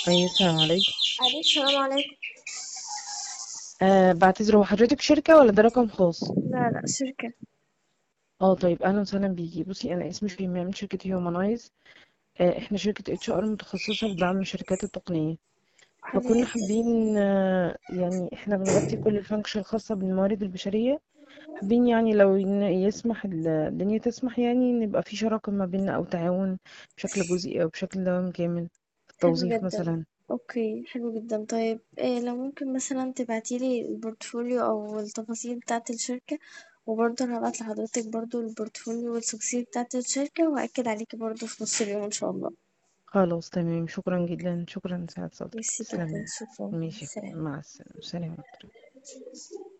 أي السلام عليكم عليكم السلام عليكم أه بعتذر هو حضرتك شركة ولا ده رقم خاص؟ لا لا شركة اه طيب أهلا وسهلا بيكي بصي أنا اسمي شيماء من شركة هيومنايز أه احنا شركة اتش ار متخصصة في دعم الشركات التقنية حلو فكنا جدا حابين أه يعني احنا بنغطي كل الفانكشن الخاصة بالموارد البشرية حابين يعني لو ين- يسمح ال- الدنيا تسمح يعني نبقى في شراكة ما بيننا أو تعاون بشكل جزئي أو بشكل دوام كامل في حلو التوظيف جدا مثلا اوكي حلو جدا طيب إيه لو ممكن مثلا تبعتيلي البورتفوليو او التفاصيل بتاعة الشركة وبرضه انا هبعت لحضرتك برضه البورتفوليو والتفاصيل بتاعة الشركة وهأكد عليكي برضه في نص اليوم ان شاء الله خلاص تمام شكرا جدا شكرا سعادة صدرك ميرسي جدا سلام شكرا ماشي سلام مع السلامة سلام